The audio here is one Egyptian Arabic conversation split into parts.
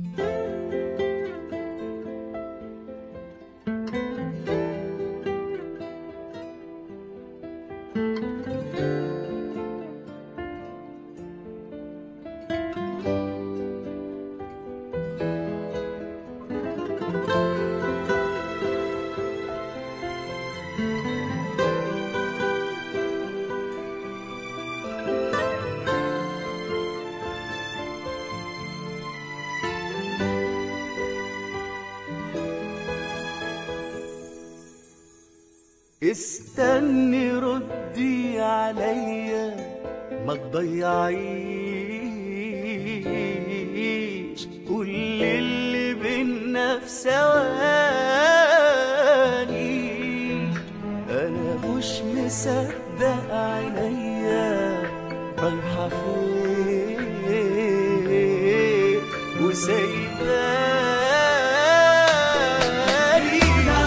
استني ردي عليا ما تضيعيش كل اللي بينا في ثواني انا مش مصدق عينيا رايحه فين وسايباني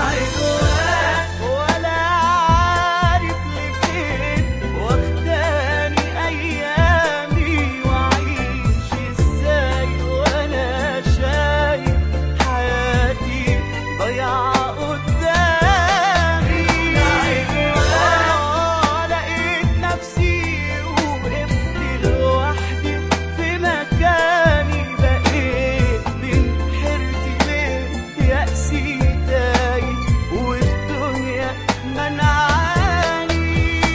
ولا عارف لفين واخداني ايامي واعيش ازاي وانا شايف حياتي ضيعة قدامي آه، لقيت نفسي وقفت لوحدي في مكاني بقيت من حيرتي ليه يأسي تايه والدنيا منعاني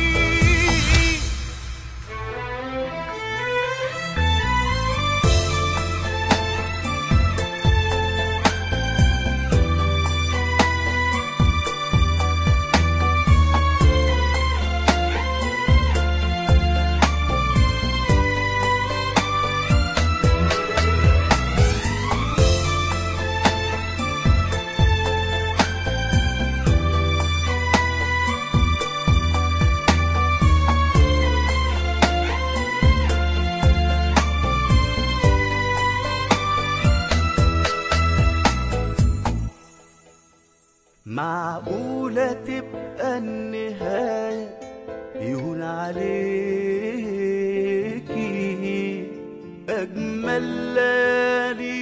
معقولة تبقى النهاية يهون عليكي أجمل ليالي